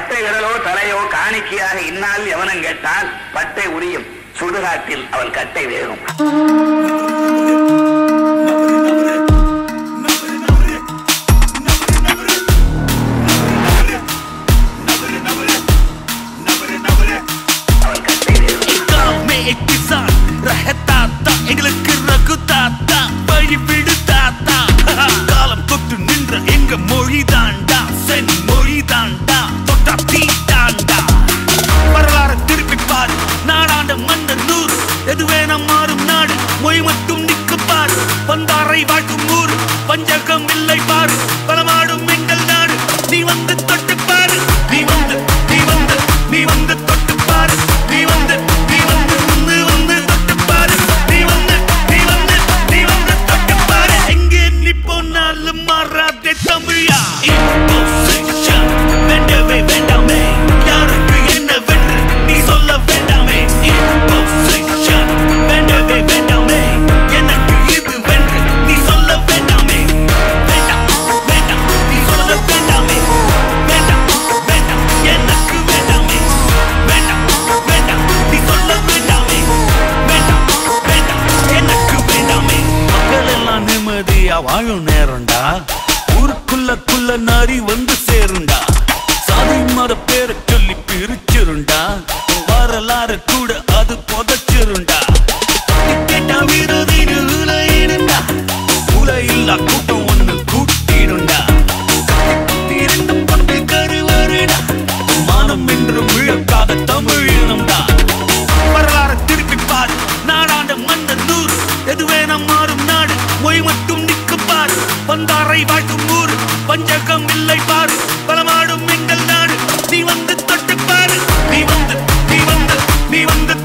கட்டை விரலோ தலையோ காணிக்கையாக இந்நாள் எவனும் கேட்டால் பட்டை உரியும் சுடுகாட்டில் அவன் கட்டை வேகும் அவன் கட்டை வேகும் गांव में एक किसान रहता था எங்களுக்கு ரகு தாத்தா வழி விடு தாத்தா காலம் தொட்டு நின்ற எங்க மொழி தாண்டா சென் மொழி தாண்டா தொட்டா தீ தாண்டா வரலாறு திருப்பி பாரு நாடாண்ட மன்னர் நூறு எது வேணா மாறும் நாடு மொழி மட்டும் நிக்கு பாரு வந்தாரை வாழ்க்கும் ஊர் பஞ்சகம் இல்லை பாரு பலமாடும் எங்கள் நாடு நீ வந்து தொட்டு பாரு நீ வந்து நீ வந்து நீ வந்து தொட்டு பாரு நீ வந்து நீ வந்து வந்து வந்து தொட்டு பாரு நீ வந்து நீ வந்து நீ வந்து தொட்டு பாரு எங்கே நீ போனாலும் மாறாதே தமிழா Imposition. வேண்டவே வேண்டாமே யாருக்கு என்ன வென்று நீ சொல்ல வேண்டாமே Imposition. வேண்டவே வேண்டாமே எனக்கு இது வென்று நீ சொல்ல வேண்டாமே வேண்டாம் வேண்டாம் நீ சொல்ல வேண்டாமே வேண்டாம் வேண்டாம் எனக்கு வேண்டாமே வேண்டாம் வேண்டாம் நீ சொல்ல வேண்டாமே வேண்டாம் வேண்டாம் எனக்கு வேண்டாமே மக்கள் எல்லாம் நிம்மதியா வாழும் நேரம்டா ஊருக்குள்ள குள்ள நாரி வந்து சேருண்டா சாதி மத பேரை சொல்லி பிரிச்சிருண்டா வரலாறு கூட அது புதைச்சிருண்டா கேட்டா விரோதின்னு உலையிடுண்டா உலையில்லா கூட்டம் ஒண்ணு கூட்டிடுண்டா தீர்ந்த பொண்ணு கருவருடா மானம் என்று முழக்காத தமிழினம்டா வரலாறு திருப்பி பாரு நாடாண்ட மன்னர் நூறு எது வேணா மாறும் நாடு மொழி மட்டும் நிக்கு பாரு வந்தாரை வாழ்க்கும் ஊர் பஞ்சகம் இல்லை பாரு பலமாடும் எங்கள் நாடு நீ வந்து தொட்டு பாரு நீ வந்து நீ வந்து நீ வந்து